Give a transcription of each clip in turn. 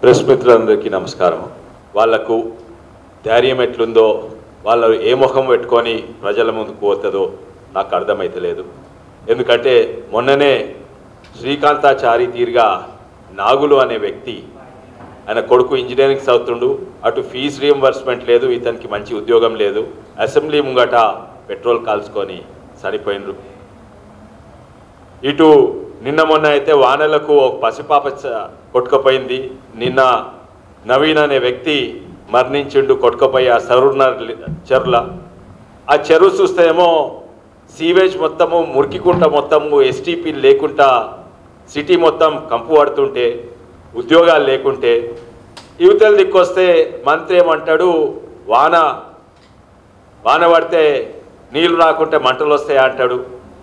press మిత్రులందరికీ నమస్కారం వాళ్లకు ధైర్యం ఎట్లుందో వాళ్ళు ఏ ముఖం పెట్టుకొని ప్రజల ముందుకు పోతుందో నాకు అర్థమైతలేదు ఎందుకంటే మొన్ననే శ్రీకాంతాచారి తీరుగా నాగులు అనే వ్యక్తి ఆయన కొడుకు ఇంజనీరింగ్ చదువుతుండు అటు ఫీజు రియంబర్స్మెంట్ లేదు ఇతనికి మంచి ఉద్యోగం లేదు అసెంబ్లీ ముంగట పెట్రోల్ కాల్చుకొని చనిపోయినరు ఇటు నిన్న మొన్న అయితే వానలకు ఒక పసిపాప చ- కొట్టుకుపోయింది నిన్న నవీన్ అనే వ్యక్తి మరణించిండు కొట్టుకుపోయి ఆ సరుణ చెరుల ఆ చెరువు చూస్తే ఏమో సీవేజ్ మొత్తము మురికికుంట మొత్తము ఎస్టీపీ లేకుండా సిటీ మొత్తం కంపు పడుతుంటే ఉద్యోగాలు లేకుంటే యువతల దిక్కొస్తే మంత్రి ఏమంటాడు వాన వాన పడితే నీళ్ళు రాకుంటే మంటలు వస్తాయి అంటాడు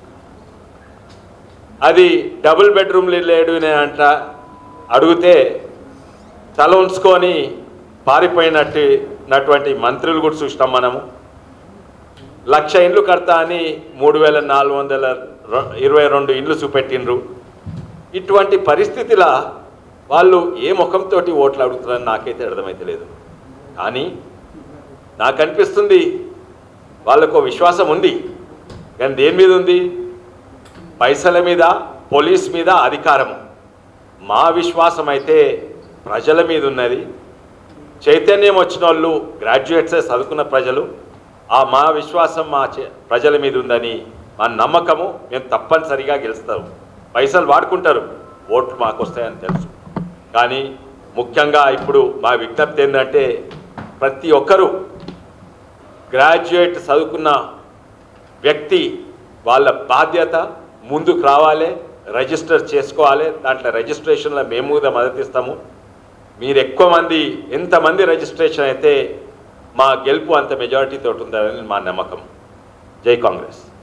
అది డబుల్ బెడ్రూమ్లు లేడు అంట అడిగితే తల ఉంచుకొని పారిపోయినట్టు నటువంటి మంత్రులు కూడా చూసినాం మనము లక్ష ఇండ్లు కడతా అని మూడు వేల నాలుగు వందల రొ- ఇరవై రెండు ఇండ్లు చూపెట్టిండ్రు ఇటువంటి పరిస్థితిలా వాళ్ళు ఏ ముఖంతో ఓట్లు అడుగుతారని నాకైతే అర్థమైతే లేదు కానీ నాకు అనిపిస్తుంది వాళ్ళకు విశ్వాసం ఉంది కానీ దేని మీద ఉంది పైసల మీద పోలీస్ మీద అధికారము మా విశ్వాసం అయితే ప్రజల మీద ఉన్నది చైతన్యం వచ్చిన వాళ్ళు గ్రాడ్యుయేట్సే చదువుకున్న ప్రజలు ఆ మా విశ్వాసం మా చే- ప్రజల మీద ఉందని మా నమ్మకము మేము తప్పనిసరిగా గెలుస్తాము పైసలు వాడుకుంటారు ఓట్లు మాకు వస్తాయని తెలుసు కానీ ముఖ్యంగా ఇప్పుడు మా విజ్ఞప్తి ఏంటంటే ప్రతి ఒక్కరూ గ్రాడ్యుయేట్ చదువుకున్న వ్యక్తి వాళ్ళ బాధ్యత ముందుకు రావాలి రిజిస్టర్ చేసుకోవాలి దాంట్లో రిజిస్ట్రేషన్లో మేము కూడా మద్దతు ఇస్తాము మీరు ఎక్కువ మంది ఎంతమంది రిజిస్ట్రేషన్ అయితే మా గెలుపు అంత మెజారిటీ తోటి ఉందని మా నమ్మకం జై కాంగ్రెస్